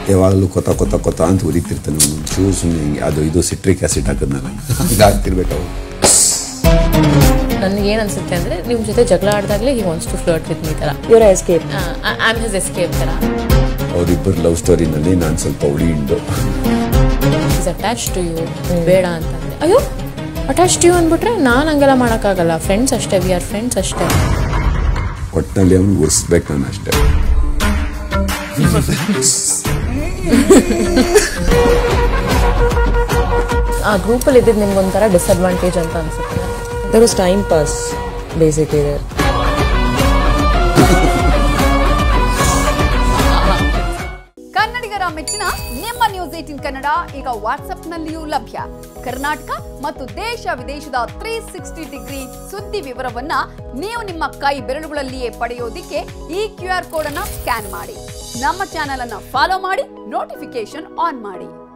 ಯಾವಾಗಲೂ ಕೊತ ಕೊತ ಕೊತ ಅಂತ ಉರಿತಿರ್ತಾನೆ ಒಂಚೂರು ಸುಮ್ಮನೆ ಹಿಂಗೆ ಅದು ಇದು ಸಿಟ್ರಿಕ್ ಆಸಿಡ್ ಹಾಕಿದ್ನಲ್ಲ ಹಂಗೆ ಆಗ್ತಿರ್ಬೇಕು ಅವು ನನಗೆ ಏನು ಅನ್ಸುತ್ತೆ ಅಂದರೆ ನಿಮ್ಮ ಜೊತೆ ಜಗಳ ಆಡಿದಾಗಲೇ he wants to flirt with me ಥರ ಇವರ escape I am his escape ಥರ ಅವರಿಬ್ಬರು ಲವ್ ಸ್ಟೋರಿನಲ್ಲಿ ನಾನು ಸ್ವಲ್ಪ ಉಳಿ ಇಂಡು ಇಸ್ ಅಟ್ಯಾಚ್ ಟು ಯು ಬೇಡ ಅಂತಂದ್ರೆ ಅಯ್ಯೋ ಅಟ್ಯಾಚ್ ಟು ಯು ಅಂದ್ಬಿಟ್ರೆ ನಾನು ಹಂಗೆಲ್ಲ ಮಾಡೋಕ್ಕಾಗಲ್ಲ ಫ್ರೆಂಡ್ಸ್ ಅಷ್ಟೇ ವಿ ಆರ್ ಫ್ರೆಂಡ್ಸ್ ಅಷ್ಟೇ ಒಟ್ಟಿನಲ್ಲಿ ಅವನು ಉರಿಸ್ಬೇಕು ನಾನು ಅಷ್ಟೇ ಆ ಗ್ರೂಪಲ್ಲಿ ಇದ್ದಿದ್ದು ನಿಮ್ಗೊಂಥರ ಡಿಸಡ್ವಾಂಟೇಜ್ ಅಂತ ಅನ್ಸುತ್ತೆ there was time pass basically there ಕನ್ನಡಿಗರ ಮೆಚ್ಚಿನ ನಿಮ್ಮ ನ್ಯೂಸ್ ಏಟಿನ್ ಕನ್ನಡ ಈಗ ವಾಟ್ಸ್ಆಪ್ನಲ್ಲಿಯೂ ಲಭ್ಯ ಕರ್ನಾಟಕ ಮತ್ತು ದೇಶ ವಿದೇಶದ ತ್ರೀ ಸಿಕ್ಸ್ಟಿ ಡಿಗ್ರಿ ಸುದ್ದಿ ವಿವರವನ್ನ ನೀವು ನಿಮ್ಮ ಕೈ ಬೆರಳುಗಳಲ್ಲಿಯೇ ಪಡೆಯೋದಿಕ್ಕೆ ಈ ಕ್ಯೂ ಆರ್ ಕೋಡ್ ಅನ್ನ ಸ್ಕ್ಯಾನ್ ಮಾಡಿ ನಮ್ಮ ಚಾನೆಲ್ ಅನ್ನ ಫಾಲೋ ಮಾಡಿ ನೋಟಿಫಿಕೇಶನ್ ಆನ್ ಮಾಡಿ